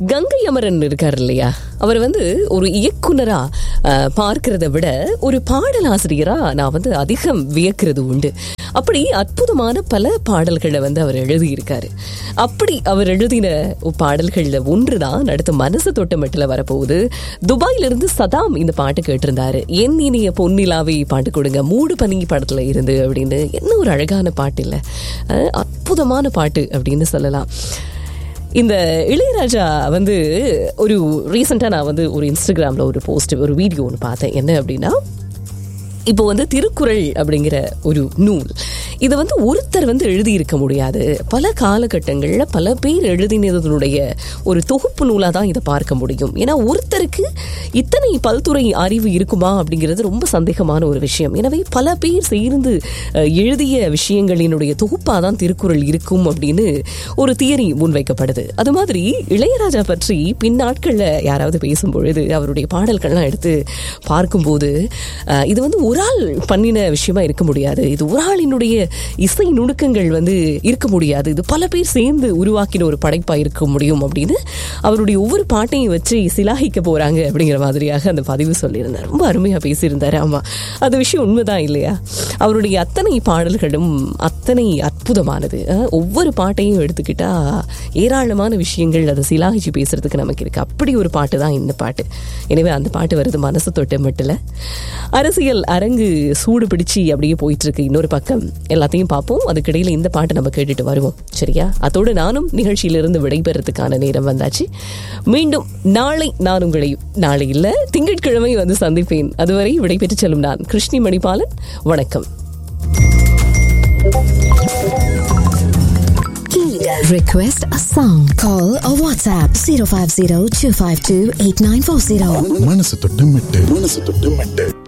கங்கை அமரன் இருக்கார் இல்லையா அவர் வந்து ஒரு இயக்குனரா அஹ், பார்க்கிறத விட ஒரு பாடலாசிரியரா நான் வந்து அதிகம் வியக்கிறது உண்டு அப்படி அற்புதமான பல பாடல்களை வந்து அவர் எழுதியிருக்காரு அப்படி அவர் எழுதின பாடல்கள்ல ஒன்றுதான் அடுத்த மனசு தொட்டமட்டில் வரப்போகுது துபாயில இருந்து சதாம் இந்த பாட்டு கேட்டிருந்தாரு என் இனிய பொன்னிலாவை பாட்டு கொடுங்க மூடு பனி படத்துல இருந்து அப்படின்னு என்ன ஒரு அழகான பாட்டு இல்ல அஹ், அற்புதமான பாட்டு அப்படின்னு சொல்லலாம் இந்த இளையராஜா வந்து ஒரு ரீசெண்டாக நான் வந்து ஒரு இன்ஸ்டாகிராமில் ஒரு போஸ்ட் ஒரு வீடியோ ஒன்று பார்த்தேன் என்ன அப்படின்னா இப்போ வந்து திருக்குறள் அப்படிங்கிற ஒரு நூல் இதை வந்து ஒருத்தர் வந்து எழுதியிருக்க முடியாது பல காலகட்டங்களில் பல பேர் எழுதினதனுடைய ஒரு தொகுப்பு நூலாக தான் இதை பார்க்க முடியும் ஏன்னா ஒருத்தருக்கு இத்தனை பல்துறை அறிவு இருக்குமா அப்படிங்கிறது ரொம்ப சந்தேகமான ஒரு விஷயம் எனவே பல பேர் சேர்ந்து அஹ், எழுதிய விஷயங்களினுடைய தொகுப்பாக தான் திருக்குறள் இருக்கும் அப்படின்னு ஒரு தியரி முன்வைக்கப்படுது அது மாதிரி இளையராஜா பற்றி பின்னாட்களில் யாராவது பேசும்பொழுது அவருடைய பாடல்கள்லாம் எடுத்து பார்க்கும்போது அஹ், இது வந்து ஒரு ஆள் பண்ணின விஷயமா இருக்க முடியாது இது ஒரு ஆளினுடைய இசை நுணுக்கங்கள் வந்து இருக்க முடியாது இது பல பேர் சேர்ந்து உருவாக்கின ஒரு படைப்பா இருக்க முடியும் அப்படின்னு அவருடைய ஒவ்வொரு பாட்டையும் வச்சு சிலாகிக்க போறாங்க அப்படிங்கிற மாதிரியாக அந்த பதிவு சொல்லியிருந்தார் ரொம்ப அருமையா பேசியிருந்தாரு ஆமா அது விஷயம் உண்மைதான் இல்லையா அவருடைய அத்தனை பாடல்களும் அத்தனை அற்புதமானது அஹ், ஒவ்வொரு பாட்டையும் எடுத்துக்கிட்டா ஏராளமான விஷயங்கள் அதை சிலாகிச்சு பேசுறதுக்கு நமக்கு இருக்கு அப்படி ஒரு பாட்டு தான் இந்த பாட்டு எனவே அந்த பாட்டு வருது மனசு தொட்ட மட்டும் அரசியல் அரங்கு சூடு பிடிச்சு அப்படியே போயிட்டு இருக்கு இன்னொரு பக்கம் எல்லாத்தையும் பார்ப்போம் அதுக்கிடையில இந்த பாட்டை நம்ம கேட்டுட்டு வருவோம் சரியா அதோடு நானும் நிகழ்ச்சியிலிருந்து விடைபெறதுக்கான நேரம் வந்தாச்சு மீண்டும் நாளை நான் உங்களை நாளை இல்ல திங்கட்கிழமை வந்து சந்திப்பேன் அதுவரை விடைபெற்று செல்லும் நான் கிருஷ்ணி மணிபாலன் வணக்கம் Request a song. Call or WhatsApp 050 252 8940. மனசு தொட்டு மெட்டு மனசு தொட்டு மெட்டு